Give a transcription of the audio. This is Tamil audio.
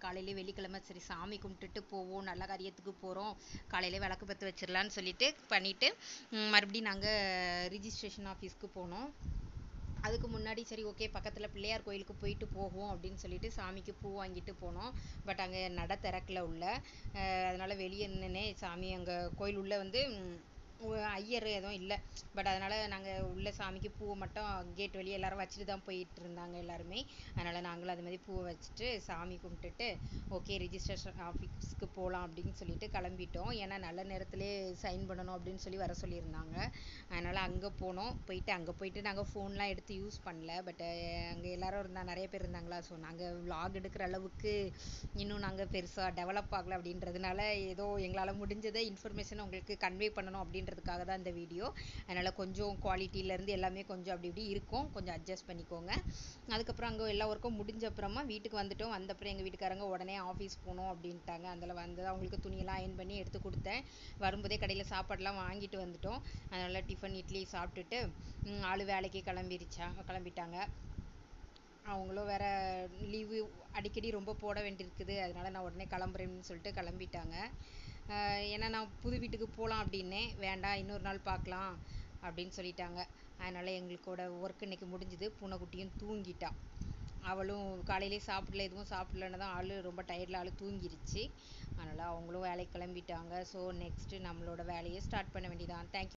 காலையிலே வெள்ளிக்கிழமை சரி சாமி கும்பிட்டுட்டு போவோம் நல்ல காரியத்துக்கு போகிறோம் காலையிலே விளக்கு பற்ற வச்சிடலான்னு சொல்லிட்டு பண்ணிவிட்டு மறுபடியும் நாங்கள் ரிஜிஸ்ட்ரேஷன் ஆஃபீஸ்க்கு போனோம் அதுக்கு முன்னாடி சரி ஓகே பக்கத்தில் பிள்ளையார் கோயிலுக்கு போயிட்டு போவோம் அப்படின்னு சொல்லிட்டு சாமிக்கு பூ வாங்கிட்டு போனோம் பட் அங்கே நட திறக்கல உள்ள அதனால் வெளியே நின்னே சாமி அங்கே கோயில் உள்ளே வந்து ஐயர் எதுவும் இல்லை பட் அதனால் நாங்கள் உள்ள சாமிக்கு பூவை மட்டும் கேட் வெளியே எல்லாரும் வச்சுட்டு தான் போயிட்டு இருந்தாங்க எல்லாருமே அதனால் நாங்களும் அது மாதிரி பூவை வச்சுட்டு சாமி கும்பிட்டுட்டு ஓகே ரிஜிஸ்ட்ரேஷன் ஆஃபீஸ்க்கு போகலாம் அப்படின்னு சொல்லிட்டு கிளம்பிட்டோம் ஏன்னா நல்ல நேரத்திலே சைன் பண்ணணும் அப்படின்னு சொல்லி வர சொல்லியிருந்தாங்க அதனால் அங்கே போனோம் போயிட்டு அங்கே போயிட்டு நாங்கள் ஃபோன்லாம் எடுத்து யூஸ் பண்ணல பட் அங்கே எல்லாரும் இருந்தா நிறைய பேர் இருந்தாங்களா ஸோ நாங்கள் vlog எடுக்கிற அளவுக்கு இன்னும் நாங்கள் பெருசாக டெவலப் ஆகலை அப்படின்றதுனால ஏதோ எங்களால் முடிஞ்சதை இன்ஃபர்மேஷன் உங்களுக்கு கன்வே பண்ணணும் அப்படின்றதுக்காக தான் இந்த வீடியோ அதனால் கொஞ்சம் குவாலிட்டியிலேருந்து எல்லாமே கொஞ்சம் அப்படி இப்படி இருக்கும் கொஞ்சம் அட்ஜஸ்ட் பண்ணிக்கோங்க அதுக்கப்புறம் அங்கே எல்லா ஒர்க்கும் முடிஞ்ச அப்புறமா வீட்டுக்கு வந்துட்டோம் வந்தப்புறம் எங்கள் வீட்டுக்காரங்க உடனே ஆஃபீஸ் போகணும் அப்படின்ட்டாங்க அதில் வந்து அவங்களுக்கு துணியெல்லாம் அயன் பண்ணி எடுத்து கொடுத்தேன் வரும்போதே கடையில் சாப்பாடுலாம் வாங்கிட்டு வந்துட்டோம் அதனால் டிஃபன் இட்லி சாப்பிட்டுட்டு ம், ஆளு வேலைக்கு கிளம்பிருச்சா கிளம்பிட்டாங்க அவங்களும் வேற லீவு அடிக்கடி ரொம்ப போட வேண்டியிருக்குது அதனால நான் உடனே கிளம்புறேன்னு சொல்லிட்டு கிளம்பிட்டாங்க ஆஹ் ஏன்னா நான் புது வீட்டுக்கு போகலாம் அப்படின்னேன் வேண்டாம் இன்னொரு நாள் பார்க்கலாம் அப்படின்னு சொல்லிட்டாங்க அதனால எங்களுக்கோட ஒர்க் இன்னைக்கு முடிஞ்சுது பூனைக்குட்டியும் தூங்கிட்டா அவளும் காலையிலே சாப்பிடல எதுவும் சாப்பிடலன்னு தான் ஆளு ரொம்ப டயர்டில் ஆளு தூங்கிருச்சு அதனால் அவங்களும் வேலைக்கு கிளம்பிட்டாங்க ஸோ நெக்ஸ்ட்டு நம்மளோட வேலையை ஸ்டார்ட் பண்ண வேண்டியதான் தேங்க்யூ